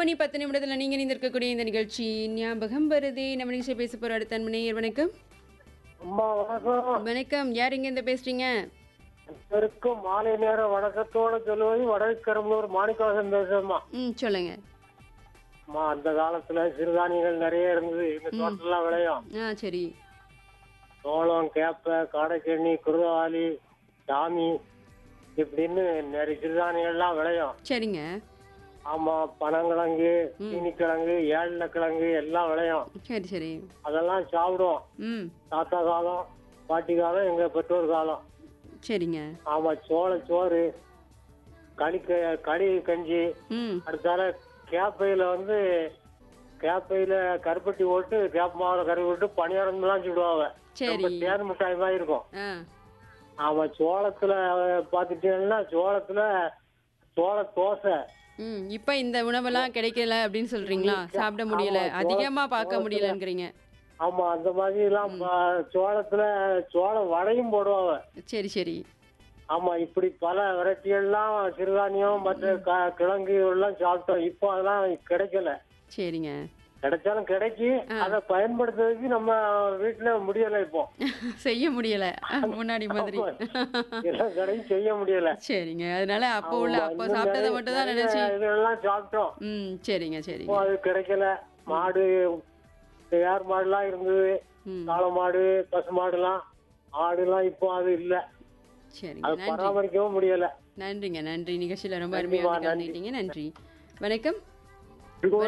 மணி பத்து நிமிடத்தில் நீங்கள் இணைந்திருக்கக்கூடிய இந்த நிகழ்ச்சி ஞாபகம் வருதே நம்ம நிகழ்ச்சி பேச போகிற அடுத்த மணியர் வணக்கம் அம்மா வணக்கம் வணக்கம் யார் இங்க இருந்து பேசுறீங்க இருக்கும் மாலை நேர வணக்கத்தோட சொல்லுவது வடக்கரம்பலூர் மாணிக்கவாசன் பேசுறேம்மா ம் சொல்லுங்க அம்மா அந்த காலத்துல சிறுதானியங்கள் நிறைய இருந்தது எங்க தோட்டம்லாம் விளையும் ஆ சரி சோளம் கேப்பை காடைக்கண்ணி குருவாலி சாமி இப்படின்னு நிறைய சிறுதானியங்கள்லாம் விளையும் சரிங்க ஆமா பனங்கிழங்கு சீனிக்கிழங்கு ஏழக்கிழங்கு எல்லாம் விளையும் சரி சரி அதெல்லாம் சாப்பிடுவோம் ம் தாத்தா காலம் பாட்டி காலம் எங்க பெற்றோர் காலம் சரிங்க ஆமா சோள சோறு களி க- களி கஞ்சி ம் அடுத்தால கேப்பையில வந்து கேப்பையில கருப்பட்டி போட்டு கேப்ப மாவுல கருப்பி விட்டு பணியாரம்லாம் சுடுவாங்க சரி ரொம்ப தேன் மிட்டாய் மாதிரி இருக்கும் ஆ ஆமா சோளத்துல பாத்துட்டீங்கன்னா சோளத்துல சோள தோசை ம் இப்போ இந்த உணவெல்லாம் கிடைக்கல அப்படின்னு சொல்றீங்களா சாப்பிட முடியல ஆமா, அதிகமா பார்க்க முடியலங்கிறீங்க ஆமா அந்த மாதிரி எல்லாம் ப- சோளத்துல சோள வடையும் போடுவாங்க சரி சரி ஆமா இப்படி பல வெரைட்டிகள்லாம் சிறுதானியம் மற்ற க- கிழங்கு எல்லாம் சாப்பிட்டோம் இப்போ அதெல்லாம் கிடைக்கல சரிங்க கிடைச்சாலும் கிடைக்கி அதை பயன்படுத்துறதுக்கு நம்ம வீட்டுல முடியல இப்போ செய்ய முடியல முன்னாடி மாதிரி எல்லாம் கிடைக்கும் செய்ய முடியல சரிங்க அதனால அப்போ உள்ள ஆமா, அப்போ இன்னும் சாப்பிட்டதை நிறைய- மட்டும் தான் நிறைய நினைச்சு இதெல்லாம் சாப்பிட்டோம் ம் சரிங்க சரிங்க இப்போ அது கிடைக்கல மாடு யார் மாடுலாம் இருந்தது ம் காளை மாடு பசு மாடுலாம் ஆடுலாம் இப்போ அது இல்ல சரிங்க அது நன்றி பராமரிக்கவும் முடியல நன்றிங்க நன்றி நிகழ்ச்சியில் ரொம்ப நன்றிம்மா, அருமையாக கலந்துக்கிட்டீங்க நன்றி வணக்கம்